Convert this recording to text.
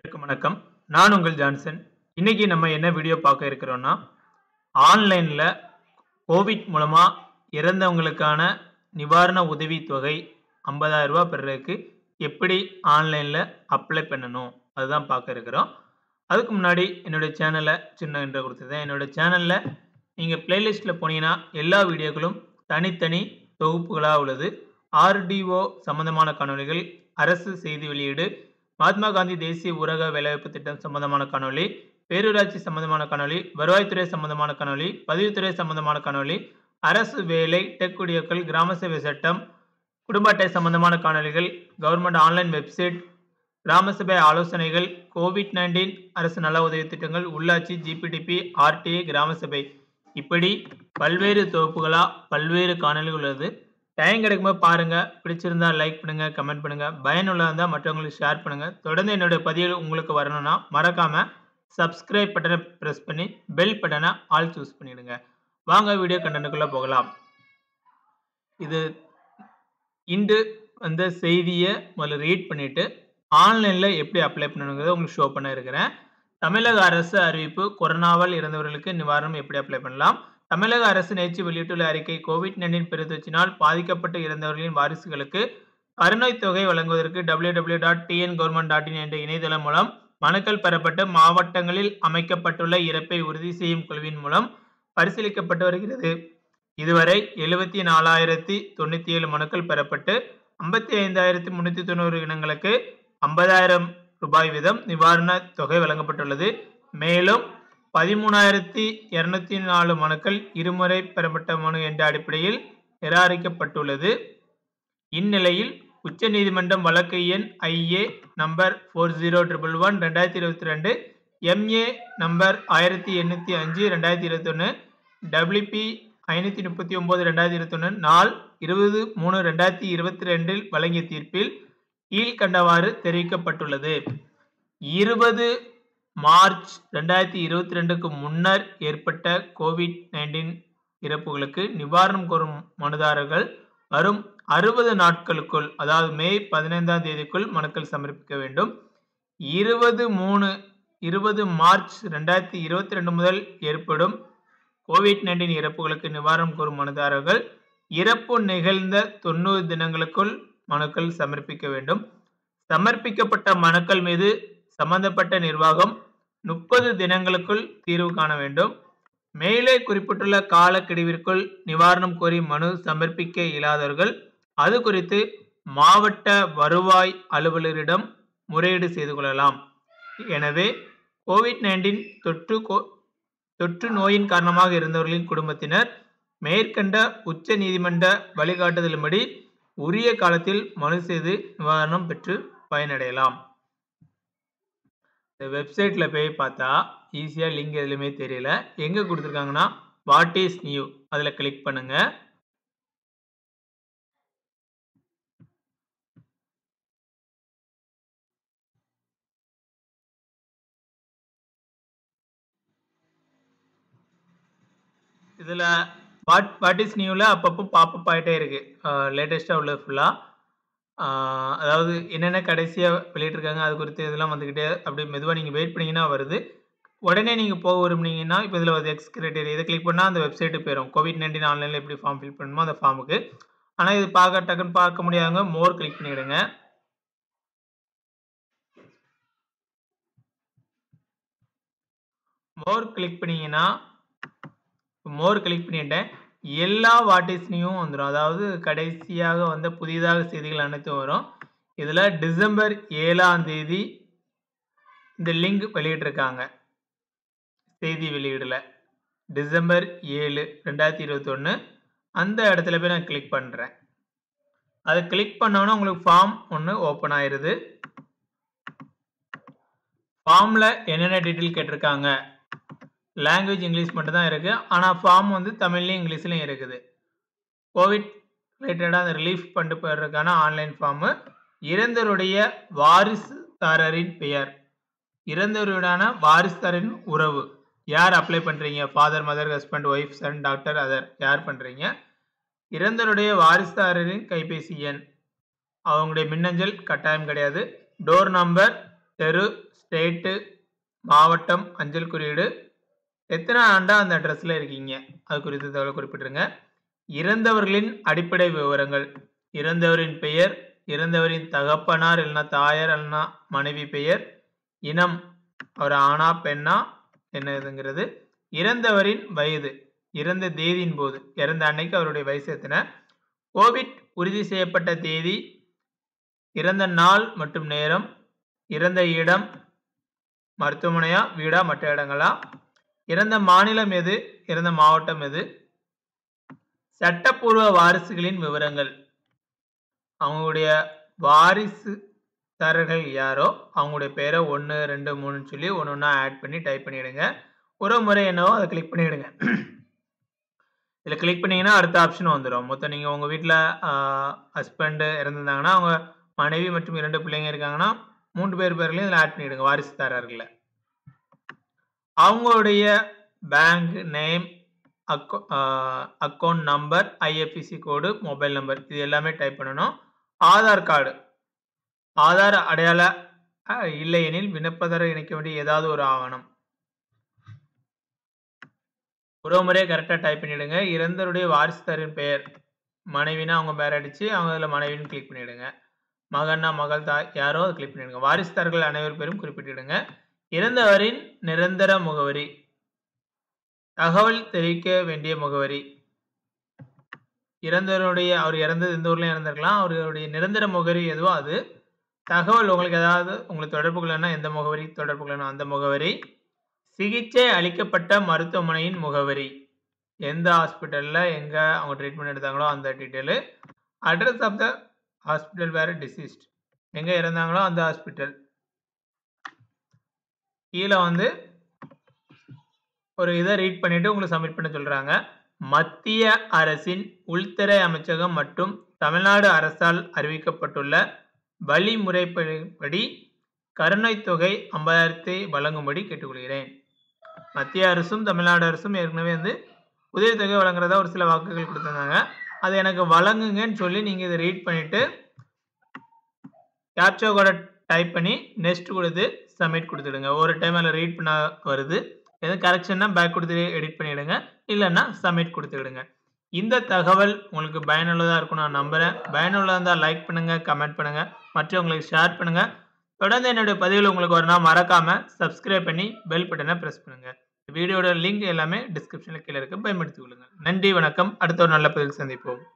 அனைவருக்கும் வணக்கம் நான் உங்கள் ஜான்சன் இன்னைக்கு நம்ம என்ன வீடியோ பார்க்க இருக்கிறோம்னா ஆன்லைனில் கோவிட் மூலமாக இறந்தவங்களுக்கான நிவாரண உதவித் தொகை 50000 ரூபாய் பெறுறதுக்கு எப்படி ஆன்லைனில் அப்ளை பண்ணணும் அதுதான் பார்க்க இருக்கிறோம் அதுக்கு முன்னாடி என்னுடைய சேனலை சின்ன என்று கொடுத்துருந்தேன் என்னோட சேனலில் நீங்கள் பிளேலிஸ்ட்டில் போனீங்கன்னா எல்லா வீடியோக்களும் தனித்தனி தொகுப்புகளாக உள்ளது ஆர்டிஓ சம்பந்தமான காணொளிகள் அரசு செய்தி வெளியீடு மகாத்மா காந்தி தேசிய ஊரக வேலைவாய்ப்பு திட்டம் சம்பந்தமான காணொளி பேரூராட்சி சம்பந்தமான காணொளி வருவாய்த்துறை சம்பந்தமான காணொளி பதிவுத்துறை சம்பந்தமான காணொளி அரசு வேலை டெக் குடியக்கள் கிராம சேவை சட்டம் குடும்ப அட்டை சம்பந்தமான காணொளிகள் கவர்மெண்ட் ஆன்லைன் வெப்சைட் கிராம சபை ஆலோசனைகள் கோவிட் நைன்டீன் அரசு நல உதவி திட்டங்கள் உள்ளாட்சி ஜிபிடிபி ஆர்டிஏ கிராம சபை இப்படி பல்வேறு தொகுப்புகளாக பல்வேறு காணொளிகள் உள்ளது டைம் கிடைக்கும்போது பாருங்க பிடிச்சிருந்தா லைக் பண்ணுங்க கமெண்ட் பண்ணுங்க பயனுள்ளதா இருந்தால் மற்றவங்களுக்கு ஷேர் பண்ணுங்க தொடர்ந்து என்னுடைய பதிவுகள் உங்களுக்கு வரணும்னா மறக்காம சப்ஸ்கிரைப் பட்டனை ப்ரெஸ் பண்ணி பெல் பட்டனை ஆல் சூஸ் பண்ணிடுங்க வாங்க வீடியோ கண்டென்ட்டுக்குள்ள போகலாம் இது இன்று வந்த செய்தியை முதல்ல ரீட் பண்ணிட்டு ஆன்லைனில் எப்படி அப்ளை பண்ணணுங்கிறத உங்களுக்கு ஷோ பண்ண இருக்கிறேன் தமிழக அரசு அறிவிப்பு கொரோனாவால் இறந்தவர்களுக்கு நிவாரணம் எப்படி அப்ளை பண்ணலாம் தமிழக அரசு நேற்று வெளியிட்டுள்ள அறிக்கை கோவிட் நைன்டீன் பெருந்தொற்றினால் பாதிக்கப்பட்டு இறந்தவர்களின் வாரிசுகளுக்கு கருணைத் தொகை வழங்குவதற்கு W W dot TN government dot in என்ற இணையதளம் மூலம் மனுக்கள் பெறப்பட்டு மாவட்டங்களில் அமைக்கப்பட்டுள்ள இறப்பை உறுதி செய்யும் குழுவின் மூலம் பரிசீலிக்கப்பட்டு வருகிறது இதுவரை எழுபத்தி நாலாயிரத்தி தொண்ணூற்றி ஏழு மனுக்கள் பெறப்பட்டு ஐம்பத்தி ஐந்தாயிரத்தி முன்னூற்றி தொண்ணூறு இனங்களுக்கு ஐம்பதாயிரம் ரூபாய் வீதம் நிவாரணத் தொகை வழங்கப்பட்டுள்ளது மேலும் பதிமூணாயிரத்தி இரநூத்தி நாலு மனுக்கள் இருமுறை பெறப்பட்ட மனு என்ற அடிப்படையில் நிராகரிக்கப்பட்டுள்ளது இந்நிலையில் உச்சநீதிமன்றம் வழக்கு எண் IA number four zero triple one ரெண்டாயிரத்தி இருபத்தி ரெண்டு எம்ஏ நம்பர் ஆயிரத்தி எண்ணூற்றி அஞ்சு ரெண்டாயிரத்தி இருபத்தொன்று டபிள்யூபி ஐநூற்றி முப்பத்தி ஒம்பது ரெண்டாயிரத்தி இருபத்தொன்று நாள் இருபது மூணு ரெண்டாயிரத்தி இருபத்தி ரெண்டில் வழங்கிய தீர்ப்பில் கீழ்கண்டவாறு தெரிவிக்கப்பட்டுள்ளது இருபது மார்ச் ரெண்டாயிரத்தி இருபத்தி ரெண்டுக்கு முன்னர் ஏற்பட்ட கோவிட் நைன்டீன் இறப்புகளுக்கு நிவாரணம் கோரும் மனுதாரர்கள் வரும் அறுபது நாட்களுக்குள் அதாவது மே பதினைந்தாம் தேதிக்குள் மனுக்கள் சமர்ப்பிக்க வேண்டும் இருபது மூணு இருபது மார்ச் ரெண்டாயிரத்தி இருபத்தி ரெண்டு முதல் ஏற்படும் கோவிட் நைன்டீன் இறப்புகளுக்கு நிவாரணம் கோரும் மனுதாரர்கள் இறப்பு நிகழ்ந்த தொண்ணூறு தினங்களுக்குள் மனுக்கள் சமர்ப்பிக்க வேண்டும் சமர்ப்பிக்கப்பட்ட மனுக்கள் மீது சம்பந்தப்பட்ட நிர்வாகம் முப்பது தினங்களுக்குள் தீர்வு காண வேண்டும் மேலே குறிப்பிட்டுள்ள காலக்கெடுவிற்குள் நிவாரணம் கோரி மனு சமர்ப்பிக்க இயலாதவர்கள் அது குறித்து மாவட்ட வருவாய் அலுவலரிடம் முறையீடு செய்து கொள்ளலாம் எனவே கோவிட் நைன்டீன் தொற்று தொற்று நோயின் காரணமாக இருந்தவர்களின் குடும்பத்தினர் மேற்கண்ட உச்ச நீதிமன்ற வழிகாட்டுதலின்படி உரிய காலத்தில் மனு செய்து நிவாரணம் பெற்று பயனடையலாம் இந்த வெப்சைட்டில் போய் பார்த்தா ஈஸியாக லிங்க் எதுலையுமே தெரியல எங்கே கொடுத்துருக்காங்கன்னா வாட் இஸ் நியூ அதில் கிளிக் பண்ணுங்க இதில் வாட் வாட் இஸ் நியூவில் அப்பப்போ பாப்பப் ஆகிட்டே இருக்குது லேட்டஸ்ட்டாக உள்ளது ஃபுல்லாக அதாவது என்னென்ன கடைசியாக வெளியிட்டிருக்காங்க அது குறித்து இதெல்லாம் வந்துக்கிட்டே அப்படியே மெதுவாக நீங்கள் வெயிட் பண்ணிங்கன்னா வருது உடனே நீங்கள் போக விரும்புனீங்கன்னா இப்போ இதில் ஒரு எக்ஸ் கிரைட்டேரியா இதை கிளிக் பண்ணால் அந்த வெப்சைட்டு போயிடும் கோவிட் நைன்டீன் ஆன்லைனில் எப்படி ஃபார்ம் ஃபில் பண்ணணுமோ அந்த ஃபார்முக்கு ஆனால் இது பார்க்க டக்குன்னு பார்க்க முடியாதவங்க மோர் கிளிக் பண்ணிவிடுங்க மோர் கிளிக் பண்ணிங்கன்னா மோர் கிளிக் பண்ணிட்டேன் எல்லா வாட்டிஸ்னையும் வந்துடும் அதாவது கடைசியாக வந்த புதிதாக செய்திகள் அனைத்தும் வரும் இதில் டிசம்பர் ஏழாம் தேதி இந்த லிங்க் வெளியிட்டிருக்காங்க செய்தி வெளியீடில் டிசம்பர் ஏழு ரெண்டாயிரத்தி இருபத்தொன்று அந்த இடத்துல போய் நான் கிளிக் பண்ணுறேன் அதை கிளிக் பண்ணோன்னா உங்களுக்கு ஃபார்ம் ஒன்று ஓப்பன் ஆயிடுது ஃபார்மில் என்னென்ன டீட்டெயில் கேட்டிருக்காங்க லாங்குவேஜ் இங்கிலீஷ் மட்டும் தான் இருக்குது ஆனால் ஃபார்ம் வந்து தமிழ்லையும் இங்கிலீஷ்லையும் இருக்குது கோவிட் ரிலேட்டடாக அந்த ரிலீஃப் பண்ணிட்டு போயிடுறதுக்கான ஆன்லைன் ஃபார்மு இறந்தவருடைய வாரிசுதாரரின் பெயர் இறந்தவருடான வாரிசுதாரின் உறவு யார் அப்ளை பண்ணுறீங்க father mother husband wife son daughter other யார் பண்ணுறீங்க இறந்தவருடைய வாரிசுதாரரின் கைபேசி எண் அவங்களுடைய மின்னஞ்சல் கட்டாயம் கிடையாது டோர் நம்பர் தெரு ஸ்டேட்டு மாவட்டம் அஞ்சல் குறியீடு எத்தனை ஆண்டா அந்த அட்ரஸில் இருக்கீங்க அது குறித்த தகவல் குறிப்பிட்டிருங்க இறந்தவர்களின் அடிப்படை விவரங்கள் இறந்தவரின் பெயர் இறந்தவரின் தகப்பனார் இல்லைனா தாயார் இல்லைனா மனைவி பெயர் இனம் அவர் ஆணா பெண்ணா என்னதுங்கிறது இறந்தவரின் வயது இறந்த தேதியின் போது இறந்த அன்னைக்கு அவருடைய வயசு எத்தனை கோவிட் உறுதி செய்யப்பட்ட தேதி இறந்த நாள் மற்றும் நேரம் இறந்த இடம் மருத்துவமனையா வீடா மற்ற இடங்களா இறந்த மாநிலம் எது இறந்த மாவட்டம் எது சட்டப்பூர்வ வாரிசுகளின் விவரங்கள் அவங்களுடைய வாரிசுதாரர்கள் யாரோ அவங்களுடைய பேரை ஒன்று ரெண்டு மூணுன்னு சொல்லி ஒன்று ஒன்றா ஆட் பண்ணி டைப் பண்ணிவிடுங்க ஒரு முறை என்னவோ அதை கிளிக் பண்ணிவிடுங்க இதில் கிளிக் பண்ணிங்கன்னா அடுத்த ஆப்ஷன் வந்துடும் மொத்தம் நீங்கள் உங்கள் வீட்டில் ஹஸ்பண்டு இறந்துருந்தாங்கன்னா அவங்க மனைவி மற்றும் இரண்டு பிள்ளைங்க இருக்காங்கன்னா மூன்று பேர் பேர்களையும் இதில் ஆட் பண்ணிவிடுங்க வாரிசுதாரர்களை அவங்களுடைய பேங்க் நேம் அக்கௌ account number IFSC code mobile number இது எல்லாமே டைப் பண்ணணும் ஆதார் கார்டு ஆதார் அடையாள இல்லையெனில் விண்ணப்பதாரர் இணைக்க வேண்டிய ஏதாவது ஒரு ஆவணம் ஒரு முறையை கரெக்டாக டைப் பண்ணிவிடுங்க இறந்தவருடைய வாரிசுதாரின் பெயர் மனைவினா அவங்க பேர் அடித்து அவங்க அதில் மனைவின்னு கிளிக் பண்ணிவிடுங்க மகன்னா மகள் தாய் யாரோ அதை கிளிக் பண்ணிவிடுங்க வாரிசுதாரர்கள் அனைவர் பேரும் குறிப்பிட்டிடுங்க இறந்தவரின் நிரந்தர முகவரி தகவல் தெரிவிக்க வேண்டிய முகவரி இறந்தவருடைய அவர் இறந்தது எந்த ஊர்லயும் இறந்திருக்கலாம் அவருடைய நிரந்தர முகவரி எதுவோ அது தகவல் உங்களுக்கு ஏதாவது உங்களுக்கு தொடர்பு கொள்ளனா எந்த முகவரி தொடர்பு கொள்ளணும் அந்த முகவரி சிகிச்சை அளிக்கப்பட்ட மருத்துவமனையின் முகவரி எந்த ஹாஸ்பிட்டலில் எங்கே அவங்க ட்ரீட்மெண்ட் எடுத்தாங்களோ அந்த detail address of the hospital வேறு டிசீஸ்ட் எங்கே இறந்தாங்களோ அந்த ஹாஸ்பிட்டல் கீழே வந்து ஒரு இதை ரீட் பண்ணிட்டு உங்களுக்கு சப்மிட் பண்ண சொல்றாங்க மத்திய அரசின் உள்துறை அமைச்சகம் மற்றும் தமிழ்நாடு அரசால் அறிவிக்கப்பட்டுள்ள வழிமுறைப்படி கருணைத் தொகை ஐம்பதாயிரத்தை வழங்கும்படி கேட்டுக்கொள்கிறேன் மத்திய அரசும் தமிழ்நாடு அரசும் ஏற்கனவே வந்து உதவித்தொகை வழங்குறதா ஒரு சில வாக்குகள் கொடுத்துருந்தாங்க அதை எனக்கு வழங்குங்கன்னு சொல்லி நீங்கள் இதை ரீட் பண்ணிவிட்டு கேப்சா கூட டைப் பண்ணி நெக்ஸ்ட் கொடுத்து சப்மிட் கொடுத்துடுங்க ஒரு டைம் அதில் ரீட் பண்ண வருது எதுவும் கரெக்ஷன்னா பேக் கொடுத்து எடிட் பண்ணிவிடுங்க இல்லைன்னா சப்மிட் கொடுத்துடுங்க இந்த தகவல் உங்களுக்கு பயனுள்ளதாக இருக்கும் நான் நம்புகிறேன் பயனுள்ளதாக இருந்தால் லைக் பண்ணுங்கள் கமெண்ட் பண்ணுங்கள் மற்றவங்களுக்கு ஷேர் பண்ணுங்கள் தொடர்ந்து என்னுடைய பதிவில் உங்களுக்கு ஒரு நாள் மறக்காமல் சப்ஸ்கிரைப் பண்ணி பெல் பட்டனை ப்ரெஸ் பண்ணுங்கள் வீடியோட லிங்க் எல்லாமே டிஸ்கிரிப்ஷனில் கீழே இருக்குது பயன்படுத்திக் கொள்ளுங்கள் நன்றி வணக்கம் அடுத்த ஒரு நல்ல பதிவில் சந்திப்போம்